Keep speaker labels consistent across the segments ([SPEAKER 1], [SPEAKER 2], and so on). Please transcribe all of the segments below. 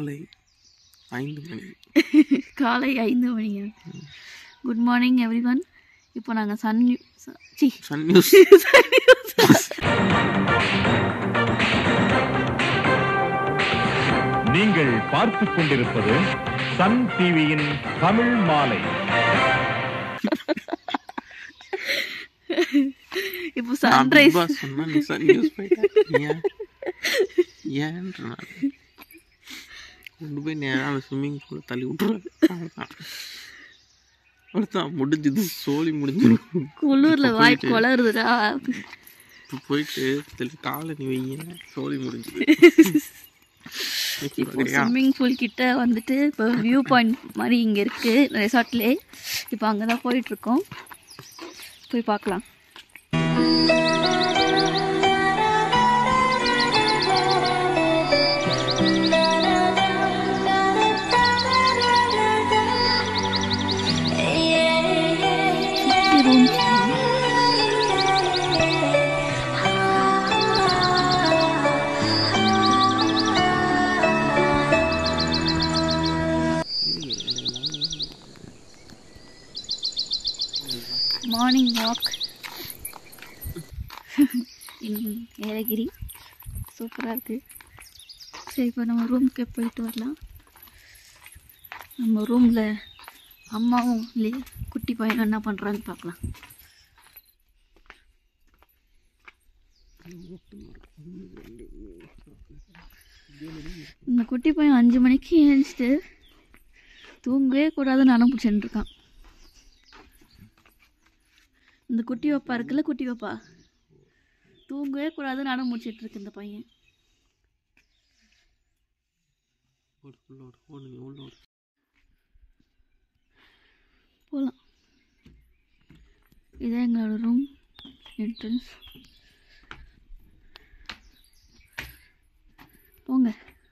[SPEAKER 1] காலை ஐந்து மணி
[SPEAKER 2] காலை ஐந்து மணிங்க குட் மார்னிங் எவ்ரி ஒன் இப்போ நாங்கள் சன் சி
[SPEAKER 1] சன் நியூஸ்
[SPEAKER 3] நீங்கள் பார்த்துக் கொண்டிருப்பது சன் டிவியின் தமிழ் மாலை
[SPEAKER 2] இப்போ
[SPEAKER 1] நான்
[SPEAKER 2] சன்ரைஸ்
[SPEAKER 1] பிக் பாஸ் சொன்னா நீ சன் நியூஸ் போயிட்ட ஏன் ஏன்ற நான் கொண்டு போய் நேரம் அந்த ஸ்விம்மிங் பூல தள்ளி விட்டுருவாரு அவ்வளவுதான். அவ்வளவுதான் முடிஞ்சது சோலி முடிஞ்சிடும்
[SPEAKER 2] குளிர்ல
[SPEAKER 1] இப்போ
[SPEAKER 2] வாய்
[SPEAKER 1] போயிட்டு-
[SPEAKER 2] கொளருதுடா
[SPEAKER 1] இப்போ போயிட்டு தெளி காலை நீ வையேன் சோலி முடிஞ்சது
[SPEAKER 2] இப்போ ஸ்விம்மிங் பூல் கிட்ட வந்துட்டு இப்போ வியூ பாயிண்ட் மாதிரி இங்கே இருக்குது ரெசார்ட்லே இப்போ அங்கே தான் போயிட்டுருக்கோம் போய் பார்க்கலாம் சுத்தி rooms தான். மார்னிங் வாக் இன் ஏலகிரி சூப்பராக இருக்குது சரி இப்போ நம்ம ரூமுக்கு போயிட்டு வரலாம் நம்ம ரூமில் அம்மாவும் இல்லையே குட்டி பையனும் என்ன பண்ணுறான்னு பார்க்கலாம் இந்த குட்டி பையன் அஞ்சு மணிக்கு எழுந்துட்டு தூங்கவே கூடாதுன்னு அடம் பிடிச்சிட்டு இருக்கான் இந்த குட்டி வைப்பா இருக்குல்ல குட்டி வைப்பா தூங்கவே கூடாதுன்னு அடம் முடிச்சிட்டு இருக்கு இந்த பையன் போகலாம் இதான் எங்களோட ரூம் என்ட்ரன்ஸ் போங்க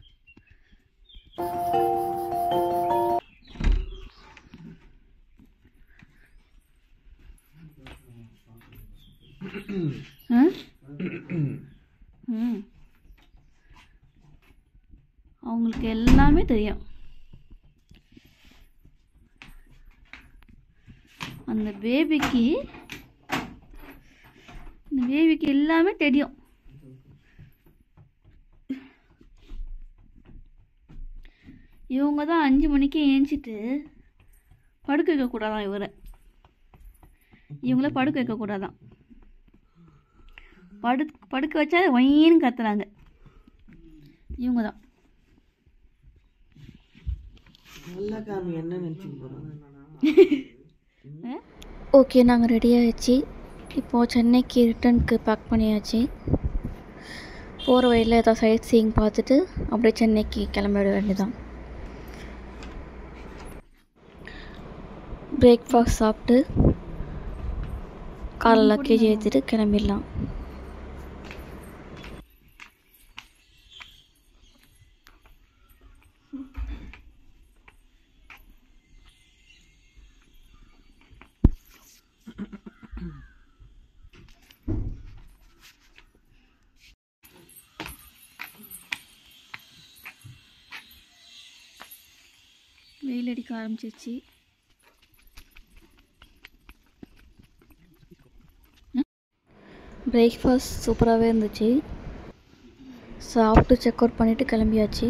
[SPEAKER 2] ஆ ம் அவங்களுக்கு எல்லாமே தெரியும் அந்த பேபிக்கு இந்த பேபிக்கு எல்லாமே தெரியும் இவங்க தான் அஞ்சு மணிக்கு ஏஞ்சிட்டு படுக்க வைக்கக்கூடாதான் இவரை இவங்கள படுக்க வைக்கக்கூடாதான் படு படுக்க வச்சா வையின்னு கத்துறாங்க இவங்க தான்
[SPEAKER 1] என்ன நினைச்சு போறாங்க
[SPEAKER 4] ஓகே நாங்கள் ரெடி ஆயிடுச்சு இப்போது சென்னைக்கு ரிட்டர்னுக்கு பேக் பண்ணியாச்சு போகிற வழியில் ஏதாவது சைட் சீயிங் பார்த்துட்டு அப்படியே சென்னைக்கு கிளம்பிட வேண்டியதான் பிரேக்ஃபாஸ்ட் சாப்பிட்டு காலை லக்கேஜ் ஏற்றிட்டு கிளம்பிடலாம்
[SPEAKER 2] வெயில் அடிக்க ஆரம்பிச்சிருச்சு
[SPEAKER 4] பிரேக்ஃபாஸ்ட் சூப்பராகவே இருந்துச்சு சாப்பிட்டு செக் அவுட் பண்ணிவிட்டு கிளம்பியாச்சு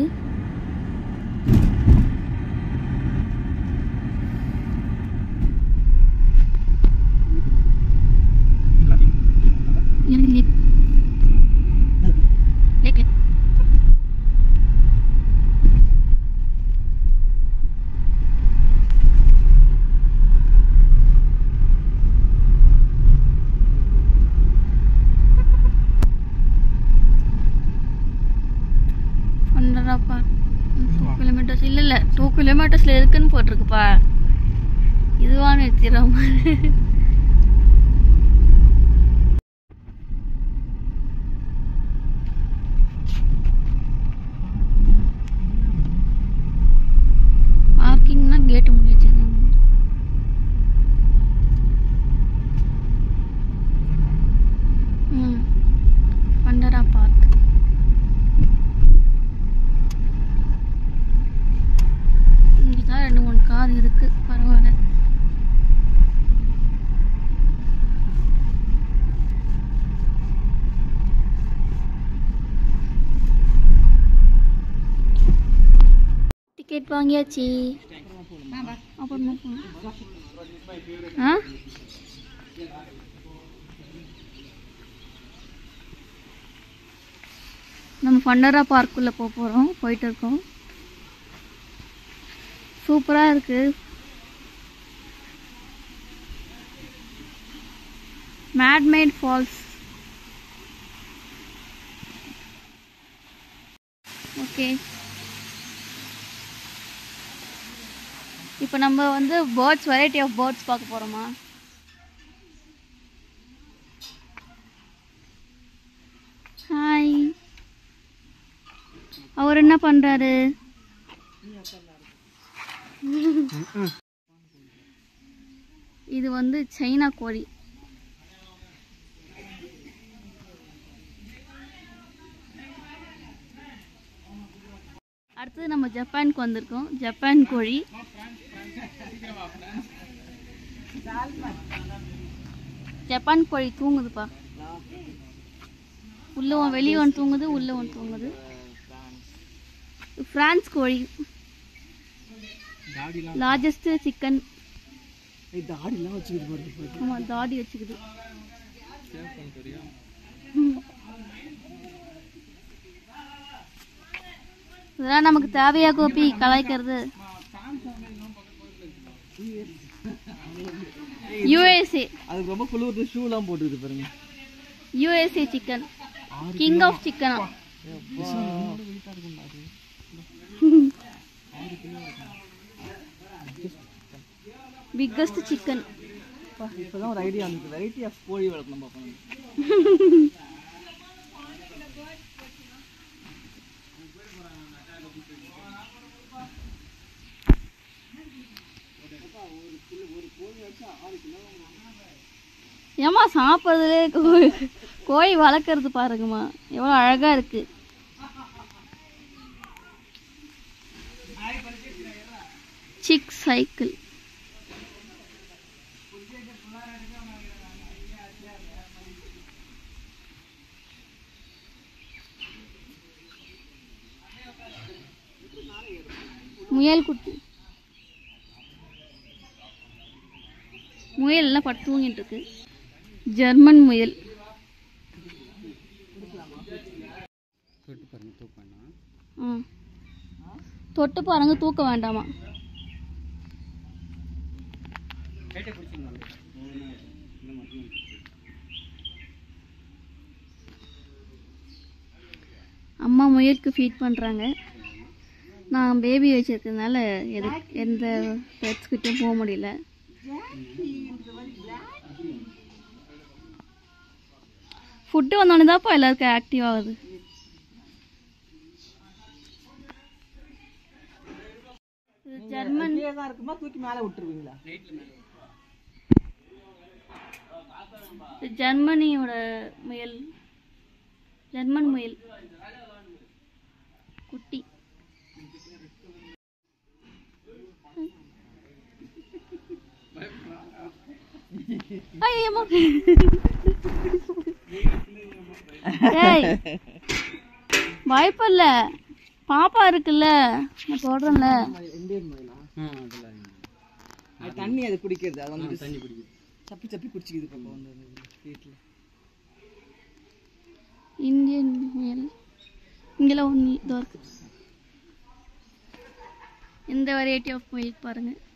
[SPEAKER 2] எனக்கு லேட் லேட் லேட் ஒன்றரைப்பா டூ கிலோமீட்டர்ஸ் இல்லை இல்லை டூ கிலோமீட்டர்ஸில் இருக்குன்னு போட்டிருக்குப்பா இதுவான நிறுத்திடுறோம் பார்க்கிங்னா கேட்டு முடிச்சு ம் வண்டரா பார்க் பரவாயில்ல
[SPEAKER 4] டிக்கெட் வாங்கியாச்சு
[SPEAKER 2] அப்புறமா போகணும் ஆ நம்ம ஃபண்டரா பார்க்குள்ளே போக போகிறோம் போயிட்டு இருக்கோம் சூப்பராக இருக்கு மேட்மேட் ஃபால்ஸ் ஓகே இப்போ நம்ம வந்து பேர்ட்ஸ் வெரைட்டி ஆஃப் பேர்ட்ஸ் பார்க்க போகிறோமா ஹாய் அவர் என்ன பண்ணுறாரு இது வந்து சைனா கோழி அடுத்தது நம்ம ஜப்பானுக்கு வந்திருக்கோம் ஜப்பான் கோழி ஜப்பான் கோழி தூங்குதுப்பா உள்ள ஒன்று வெளியே ஒன்று தூங்குது உள்ள ஒன்று தூங்குது பிரான்ஸ் கோழி லார்ஜஸ்ட் சிக்கன்
[SPEAKER 1] தாடிலாம் வச்சுக்கிட்டு போகிறது
[SPEAKER 2] ஆமாம் தாடி வச்சுக்குது இதெல்லாம் நமக்கு தேவையா கோபி கலாய்க்கிறது யூஎஸ்ஏ
[SPEAKER 1] அதுக்கு ரொம்ப குளிர்ந்து ஷூலாம் போட்டுக்குது பாருங்க
[SPEAKER 2] யூஎஸ்ஏ சிக்கன் கிங் ஆஃப் சிக்கனா பிக்கஸ்ட் சிக்கன்
[SPEAKER 1] இப்போதான் ஒரு ஐடியா வந்துருக்கு வெரைட்டி ஆஃப் கோழி வளர்க்கணும் பார்ப்போம்
[SPEAKER 2] ஏம்மா சாப்பிட்றதுலே கோழி கோழி வளர்க்குறது பாருங்கம்மா எவ்வளோ அழகாக இருக்கு சிக் சைக்கிள் முயல் குட்டி முயல் எல்லாம் பட்டு தூங்கிட்டு இருக்கு ஜெர்மன் முயல் ம் தொட்டு பாருங்க தூக்க வேண்டாமா அம்மா முயலுக்கு ஃபீட் பண்ணுறாங்க நான் பேபி வச்சிருக்கறதுனால எது எந்த பெட்ஸ் கிட்டயும் போக முடியல ஃபுட்டு வந்தோடனே தான்ப்பா எல்லாருக்கும் ஆக்டிவ் ஆகுது இது ஜெர்மன்
[SPEAKER 1] தான் இருக்குமா தூக்கி மேலே விட்டுருவீங்களா
[SPEAKER 2] இது ஜெர்மனியோட முயல் ஜெர்மன் முயல் குட்டி ஐயம்மா ஏய் பயப்படல பாப்பா இருக்குல்ல நான் சொல்றேன்ல
[SPEAKER 1] இந்தியன் மயிலா அது தண்ணி அது குடிக்கிறது அது வந்து தண்ணி குடிக்குது சப்பி சப்பி குடிச்சிக்குது இப்போ வந்து வீட்டில்
[SPEAKER 2] இந்தியன் முயல் இங்கெல்லாம் ஒன்று இதோ இருக்கு இந்த வெரைட்டி ஆஃப் முயல் பாருங்க